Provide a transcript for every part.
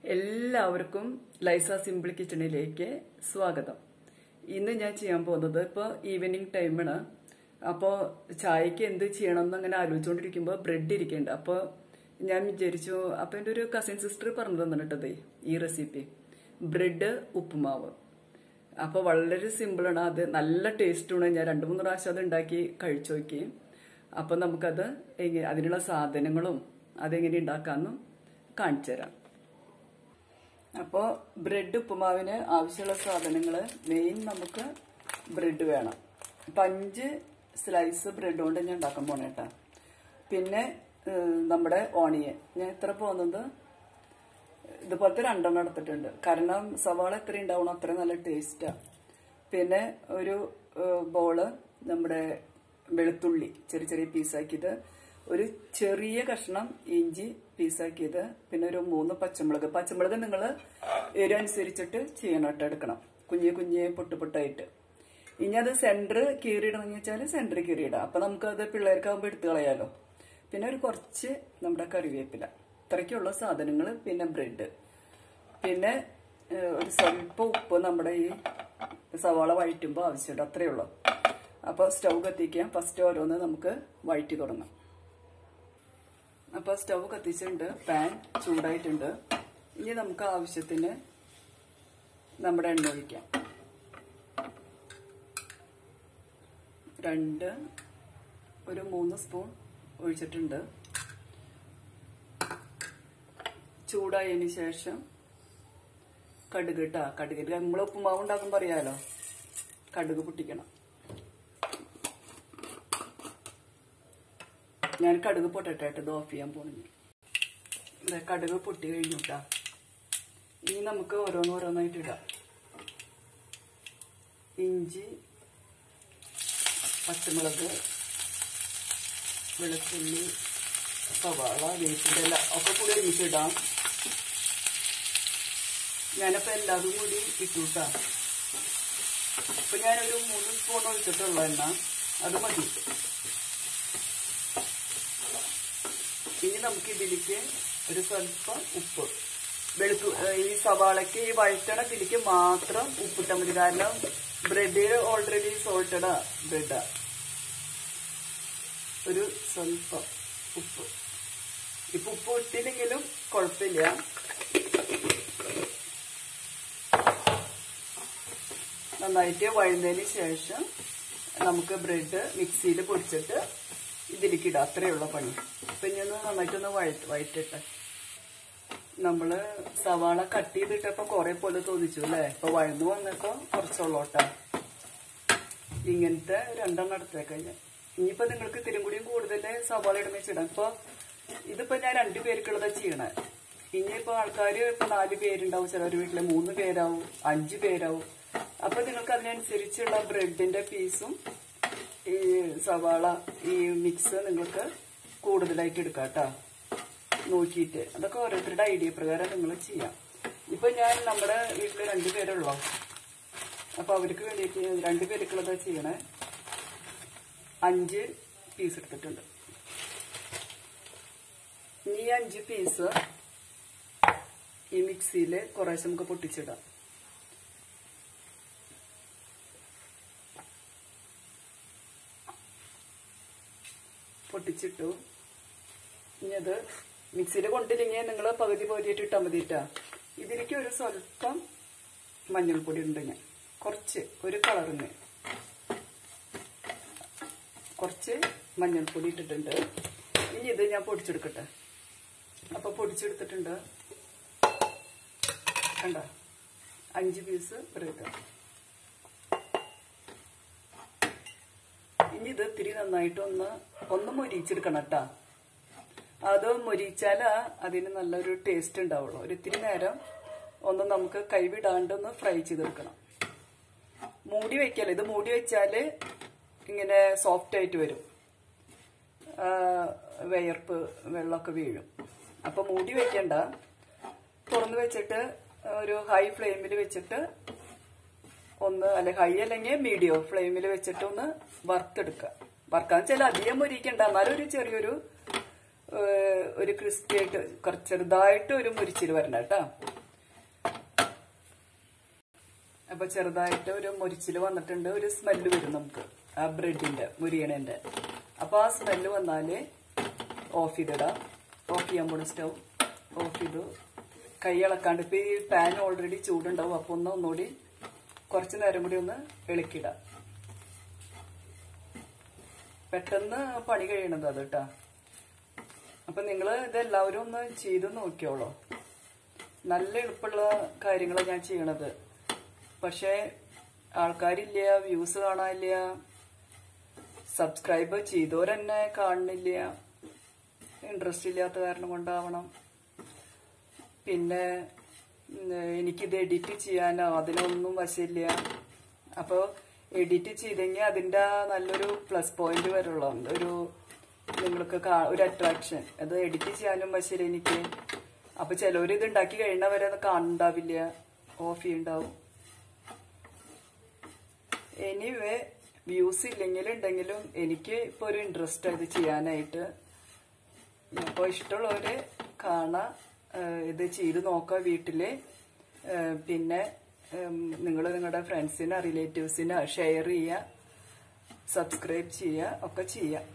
എല്ലാവർക്കും ലൈസ സിമ്പിൾ കിച്ചണിലേക്ക് സ്വാഗതം ഇന്ന് ഞാൻ ചെയ്യാൻ പോകുന്നത് ഇപ്പോൾ ഈവനിങ് ടൈമാണ് അപ്പോൾ ചായക്ക് എന്ത് ചെയ്യണം എന്ന് അങ്ങനെ ആലോചിച്ചുകൊണ്ടിരിക്കുമ്പോൾ ബ്രെഡ് ഇരിക്കുന്നുണ്ട് അപ്പോൾ ഞാൻ വിചാരിച്ചു അപ്പോൾ എൻ്റെ ഒരു കസിൻ സിസ്റ്റർ പറഞ്ഞു തന്നിട്ടത് ഈ റെസിപ്പി ബ്രെഡ് ഉപ്പുമാവ് അപ്പോൾ വളരെ സിമ്പിളാണ് അത് നല്ല ടേസ്റ്റുമാണ് ഞാൻ രണ്ട് മൂന്ന് പ്രാവശ്യം അത് ഉണ്ടാക്കി കഴിച്ചു നോക്കി അപ്പോൾ നമുക്കത് എങ്ങനെ അതിനുള്ള സാധനങ്ങളും അതെങ്ങനെ ഉണ്ടാക്കാമെന്നും കാണിച്ചു തരാം അപ്പോൾ ബ്രെഡ് ഉപ്പുമാവിന് ആവശ്യമുള്ള സാധനങ്ങൾ മെയിൻ നമുക്ക് ബ്രെഡ് വേണം അപ്പം അഞ്ച് സ്ലൈസ് ബ്രെഡ് കൊണ്ട് ഞാൻ ഉണ്ടാക്കാൻ പോണേ കേട്ടോ പിന്നെ ഏഹ്, നമ്മുടെ ഓണിയൻ ഞാൻ ഇത്ര പോകുന്നത് ഇതുപോലത്തെ രണ്ടെണ്ണം എടുത്തിട്ടുണ്ട് കാരണം സവാള എത്ര ഉണ്ടാവണം അത്ര നല്ല ടേസ്റ്റാണ് പിന്നെ ഒരു ഏഹ്, ബോള് നമ്മുടെ വെളുത്തുള്ളി ചെറിയ ചെറിയ പീസാക്കിയത് ഒരു ചെറിയ കഷ്ണം ഇഞ്ചി പീസാക്കിയത് പിന്നെ ഒരു മൂന്ന് പച്ചമുളക് പച്ചമുളക് നിങ്ങൾ എരിവ് അനുസരിച്ചിട്ട് ചെയ്യണം കേട്ടോ എടുക്കണം കുഞ്ഞു കുഞ്ഞ് പൊട്ട് പൊട്ടായിട്ട് ഇനി അത് സെന്റർ കീറിയിടണമെന്ന് വെച്ചാൽ സെന്റർ കീറിയിടാം അപ്പൊ നമുക്കത് പിള്ളേർക്കാകുമ്പോൾ എടുത്തു കളയാലോ പിന്നെ ഒരു കുറച്ച് നമ്മുടെ കറിവേപ്പില ഇത്രയ്ക്കുള്ള സാധനങ്ങൾ പിന്നെ ബ്രെഡ് പിന്നെ ഏഹ്, ഒരു സ്വല്പം ഉപ്പ് നമ്മുടെ ഈ സവാള വഴറ്റുമ്പോൾ ആവശ്യമുണ്ട് അത്രയേ ഉള്ളൂ അപ്പോൾ സ്റ്റൗ കത്തിക്കാം ഫസ്റ്റ് ഓരോന്ന് നമുക്ക് വഴറ്റി തുടങ്ങാം അപ്പോൾ സ്റ്റൗ കത്തിച്ചിട്ടുണ്ട് പാൻ ചൂടായിട്ടുണ്ട് ഇനി നമുക്ക് ആവശ്യത്തിന് നമ്മുടെ എണ്ണ ഒഴിക്കാം രണ്ട് ഒരു മൂന്ന് സ്പൂൺ ഒഴിച്ചിട്ടുണ്ട് ചൂടായതിന് ശേഷം കടുക് ഇട്ടാ കടുക് നമ്മൾ ഉപ്പുമാവ് ഉണ്ടാക്കുമ്പോൾ അറിയാലോ കടുക് പൊട്ടിക്കണം ഞാൻ കടുക് പൊട്ടട്ടായിട്ട് ഇത് ഓഫ് ചെയ്യാൻ പോണു ദേ കടുക് പൊട്ടി കഴിഞ്ഞു കേട്ടാ ഇനി നമുക്ക് ഓരോന്നോരോന്നായിട്ട് ഇടാം ഇഞ്ചി പച്ചമുളക് വെളുത്തുള്ളി സവാള വേപ്പിൻ്റെ ഇല ഒക്കെ കൂടി ഒരുമിച്ചിടാം ഞാനപ്പോൾ എല്ലാതും കൂടി ഇട്ടുട്ടാ ഇപ്പൊ ഞാനൊരു മൂന്ന് സ്പൂൺ ഒഴിച്ചിട്ടുള്ള എണ്ണ അത് മതി ഇനി നമുക്ക് ഇതിലേക്ക് ഒരു സ്വല്പം ഉപ്പ് വെളുത്തു ഏഹ് ഈ സവാളയ്ക്ക് ഈ വഴറ്റണ ഇതിലേക്ക് മാത്രം ഉപ്പിട്ടാൽ മതി കാരണം ബ്രെഡ് ഓൾറെഡി സോൾട്ടഡാ ബ്രെഡാ ഒരു സ്വല്പം ഉപ്പ് ഇപ്പൊ ഉപ്പ് ഇട്ടില്ലെങ്കിലും കുഴപ്പമില്ല നന്നായിട്ട് വഴുന്നതിന് ശേഷം നമുക്ക് ബ്രെഡ് മിക്സിയിൽ പൊടിച്ചിട്ട് ഇതിലേക്ക് ഇടാം അത്രയുള്ള പണി അപ്പൊ ഇനി ഒന്ന് നന്നായിട്ടൊന്ന് വഴറ്റ് വഴറ്റിട്ട് നമ്മള് സവാള കട്ട് ചെയ്തിട്ടപ്പോ കുറെ പോലെ തോന്നിച്ചു അല്ലേ ഇപ്പൊ വഴന്നു വന്നപ്പോ കുറച്ചുള്ളോട്ടാ ഇങ്ങനത്തെ രണ്ടെണ്ണം എടുത്തേക്കാം ഞാൻ ഇനിയിപ്പോ നിങ്ങൾക്ക് ഇത്തിരി കൂടിയും കൂടുതൽ സവാള ഇടുന്ന വെച്ചിടാം ഇപ്പൊ ഇതിപ്പോ ഞാൻ രണ്ടു പേർക്കുള്ളതാ ചെയ്യണേ ഇനിയിപ്പോ ആൾക്കാർ ഇപ്പൊ നാല് പേരുണ്ടാവും ചിലർ വീട്ടില് മൂന്ന് പേരാവും അഞ്ച് പേരാവും അപ്പൊ നിങ്ങൾക്ക് അതിനനുസരിച്ചുള്ള ബ്രെഡിന്റെ പീസും ഈ സവാള ഈ മിക്സ് നിങ്ങൾക്ക് കൂടുതലായിട്ട് എടുക്കാം കേട്ടോ നോക്കിയിട്ട് അതൊക്കെ ഓരോരുത്തരുടെ ഐഡിയ പ്രകാരം നിങ്ങൾ ചെയ്യാം ഇപ്പൊ ഞാൻ നമ്മുടെ വീട്ടില് രണ്ടു പേരുള്ളൂ അപ്പൊ അവർക്ക് വേണ്ടിയിട്ട് രണ്ടു പേർക്കുള്ളതാ ചെയ്യണേ അഞ്ച് പീസ് എടുത്തിട്ടുണ്ട് ഇനി ഈ അഞ്ച് പീസ് ഈ മിക്സിയിൽ കുറേശ്ശെ നമുക്ക് പൊട്ടിച്ചിടാം പൊട്ടിച്ചിട്ടു ഇനി അത് മിക്സിയിൽ കൊണ്ടില്ലെങ്കിൽ നിങ്ങൾ പകുതി പകുതിയായിട്ട് ഇട്ടാൽ മതി കേട്ടാ ഇതിലേക്ക് ഒരു സ്വല്പം മഞ്ഞൾപ്പൊടി ഉണ്ട് ഞാൻ കുറച്ച് ഒരു കളറിന് കുറച്ച് മഞ്ഞൾപ്പൊടി ഇട്ടിട്ടുണ്ട് ഇനി ഇത് ഞാൻ പൊടിച്ചെടുക്കട്ടെ അപ്പൊ പൊടിച്ചെടുത്തിട്ടുണ്ട് കണ്ട അഞ്ച് പീസ് ബ്രെഡ് ഇനി ഇത് ഇത്തിരി നന്നായിട്ട് ഒന്ന് ഒന്ന് മൊരിച്ചെടുക്കണം കേട്ടാ അത് മൊരിച്ചാലാ അതിന് നല്ലൊരു ടേസ്റ്റ് ഉണ്ടാവുള്ളൂ ഒരു ഇത്തിരി നേരം ഒന്ന് നമുക്ക് കൈവിടാണ്ട് ഒന്ന് ഫ്രൈ ചെയ്തെടുക്കണം മൂടി വെക്കല്ല ഇത് മൂടി വെച്ചാല് ഇങ്ങനെ സോഫ്റ്റ് ആയിട്ട് വരും ആ, വിയർപ്പ് വെള്ളമൊക്കെ വീഴും അപ്പൊ മൂടി വെക്കണ്ട തുറന്ന് വെച്ചിട്ട് ഒരു ഹൈ ഫ്ലെയിമിൽ വെച്ചിട്ട് ഒന്ന് അല്ലെ ഹൈ അല്ലെങ്കിൽ മീഡിയം ഫ്ലെയിമിൽ വെച്ചിട്ട് ഒന്ന് വറുത്തെടുക്കുക വറുക്കാൻ വെച്ചാൽ അധികം മുരിക്കണ്ട എന്നാലും ഒരു ചെറിയൊരു ഏഹ്, ഒരു ക്രിസ്പി ആയിട്ട് കുറച്ച് ചെറുതായിട്ട് ഒരു മുരിച്ചിൽ വരണം കേട്ടോ അപ്പൊ ചെറുതായിട്ട് ഒരു മുരിച്ചിൽ വന്നിട്ടുണ്ട് ഒരു സ്മെല്ല് വരും നമുക്ക് ആ ബ്രെഡിന്റെ മുരിയണേന്റെ അപ്പൊ ആ സ്മെല്ല് വന്നാല് ഓഫ് ചെയ്തിടാം ഓഫ് ചെയ്യാൻ പോണ സ്റ്റൗ ഓഫ് ചെയ്തു കൈ ഇളക്കാണ്ട് ഇപ്പൊ ഈ പാൻ ഓൾറെഡി ചൂടുണ്ടാവും അപ്പൊ ഒന്ന് ഒന്നുകൂടി കുറച്ച് നേരം കൂടി ഒന്ന് ഇളക്കിടാം പെട്ടെന്ന് പണി കഴിയണത് അത് കേട്ടാ അപ്പൊ നിങ്ങൾ ഇതെല്ലാവരും ഒന്ന് ചെയ്ത് നോക്കിയോളൂ നല്ല എളുപ്പമുള്ള കാര്യങ്ങളാണ് ഞാൻ ചെയ്യണത് പക്ഷേ ആൾക്കാരില്ല വ്യൂസ് കാണാനില്ല സബ്സ്ക്രൈബ് ചെയ്തവരെന്നെ കാണുന്നില്ല ഇൻട്രസ്റ്റ് ഇല്ലാത്ത കാരണം കൊണ്ടാവണം പിന്നെ ഉം, എനിക്കിത് എഡിറ്റ് ചെയ്യാനോ അതിനൊന്നും വശമില്ല അപ്പോൾ എഡിറ്റ് ചെയ്തെങ്കിൽ അതിൻ്റെ നല്ലൊരു പ്ലസ് പോയിന്റ് വരുള്ളൂ ഒരു നിങ്ങൾക്ക് കാ- ഒരു അട്രാക്ഷൻ അത് എഡിറ്റ് ചെയ്യാനും വശമില്ല എനിക്ക് അപ്പൊ ചിലവർ ഇത് ഉണ്ടാക്കി കഴിയുന്നവരെ അത് കാണുന്നുണ്ടാവില്ല ഓഫ് ചെയ്യുണ്ടാവും എനിവേ വ്യൂസ് ഇല്ലെങ്കിലും ഉണ്ടെങ്കിലും എനിക്ക് ഇപ്പൊ ഒരു ഇൻട്രസ്റ്റ് ഇത് ചെയ്യാനായിട്ട് അപ്പോൾ ഇഷ്ടമുള്ളവര് കാണാ ഏഹ് ഇത് ചെയ്ത് നോക്കുക വീട്ടില് ഏഹ് പിന്നെ നിങ്ങൾ നിങ്ങളുടെ ഫ്രണ്ട്സിനോ റിലേറ്റീവ്സിനോ ഷെയർ ചെയ്യുക സബ്സ്ക്രൈബ് ചെയ്യുക ഒക്കെ ചെയ്യുക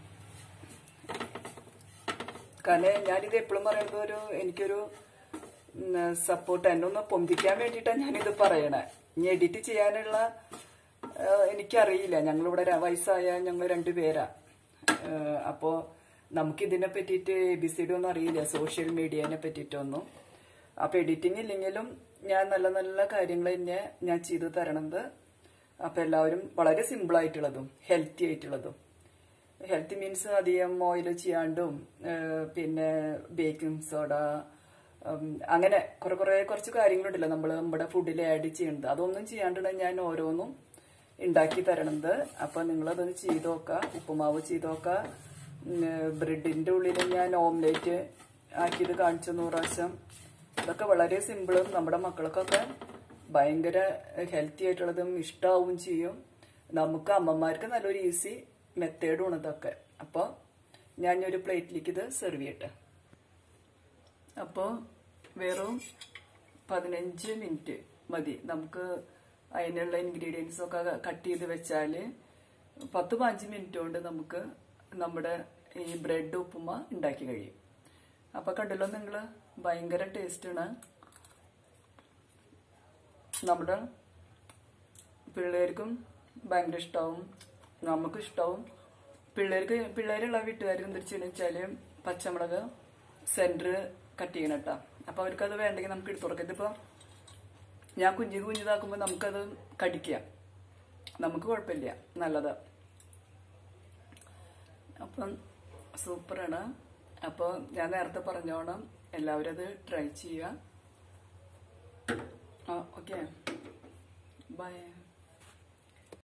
കാരണം ഞാനിത് എപ്പോഴും പറയുന്നത് ഒരു എനിക്കൊരു സപ്പോർട്ട് എന്നെ ഒന്ന് പൊന്തിക്കാൻ വേണ്ടിയിട്ടാണ് ഞാനിത് പറയണേ ഇനി എഡിറ്റ് ചെയ്യാനുള്ള ആ, എനിക്കറിയില്ല ഞങ്ങളിവിടെ ര- വയസ്സായ ഞങ്ങൾ രണ്ടുപേരാ ആ, അപ്പോ നമുക്ക് ഇതിനെ പറ്റിയിട്ട് എ ബി സി ഡി ഒന്നും അറിയില്ല സോഷ്യൽ മീഡിയനെ പറ്റിയിട്ടൊന്നും അപ്പൊ എഡിറ്റിംഗ് ഇല്ലെങ്കിലും ഞാൻ നല്ല നല്ല കാര്യങ്ങൾ തന്നെ ഞാൻ ചെയ്തു തരണത് അപ്പൊ എല്ലാവരും വളരെ സിമ്പിൾ ആയിട്ടുള്ളതും ഹെൽത്തി ആയിട്ടുള്ളതും ഹെൽത്തി മീൻസ് അധികം ഓയിൽ ചെയ്യാണ്ടും ഏഹ് പിന്നെ ബേക്കിംഗ് സോഡ ഉം, അങ്ങനെ കുറെ കുറെ കുറച്ച് കാര്യങ്ങളുണ്ടല്ലോ നമ്മൾ നമ്മുടെ ഫുഡിൽ ആഡ് ചെയ്യുന്നത് അതൊന്നും ചെയ്യാണ്ടാണ് ഞാൻ ഓരോന്നും ഉണ്ടാക്കി തരണത് അപ്പൊ നിങ്ങളതൊന്ന് ചെയ്ത് നോക്കാം ഉപ്പുമാവ് ചെയ്ത് നോക്കാം ബ്രെഡിന്റെ ഉള്ളിൽ ഞാൻ ഓംലേറ്റ് ആക്കിയത് കാണിച്ചു നൂറ് പ്രാവശ്യം ഇതൊക്കെ വളരെ സിമ്പിളും നമ്മുടെ മക്കൾക്കൊക്കെ ഭയങ്കര ഹെൽത്തി ആയിട്ടുള്ളതും ഇഷ്ടാവും ചെയ്യും നമുക്ക് അമ്മമാർക്ക് നല്ലൊരു ഈസി മെത്തേഡും ഇതൊക്കെ അപ്പോൾ ഞാൻ ഇനി ഒരു പ്ലേറ്റിലേക്ക് ഇത് സെർവ് ചെയ്യട്ടെ അപ്പോൾ വെറും പതിനഞ്ച് മിനിറ്റ് മതി നമുക്ക് അതിനുള്ള ഇൻഗ്രീഡിയൻസ് ഒക്കെ കട്ട് ചെയ്ത് വെച്ചാൽ പത്ത് പതിനഞ്ച് മിനിറ്റ് കൊണ്ട് നമുക്ക് നമ്മുടെ ഈ ബ്രെഡ് ഉപ്പുമ ഉണ്ടാക്കി കഴിയും അപ്പൊ കണ്ടല്ലോ നിങ്ങൾ ഭയങ്കര ടേസ്റ്റാണ് നമ്മുടെ പിള്ളേർക്കും ഭയങ്കര ഇഷ്ടമാവും നമുക്കും ഇഷ്ടമാവും പിള്ളേർക്ക് പിള്ളേരുള്ള വീട്ടുകാർക്ക് എന്താ വെച്ചാല് പച്ചമുളക് സെന്റർ കട്ട് ചെയ്യണം കേട്ടോ അപ്പൊ അവർക്ക് അത് വേണ്ടെങ്കിൽ നമുക്ക് എടുത്തു കൊടുക്കാം ഇതിപ്പോ ഞാൻ കുഞ്ഞിത് കുഞ്ഞിതാക്കുമ്പോൾ നമുക്കത് കടിക്കാം നമുക്ക് കുഴപ്പമില്ല നല്ലതാ അപ്പം സൂപ്പറാണ് അപ്പോൾ ഞാൻ നേരത്തെ പറഞ്ഞോണം എല്ലാവരും അത് ട്രൈ ചെയ്യുക ആ ഓക്കെ ബൈ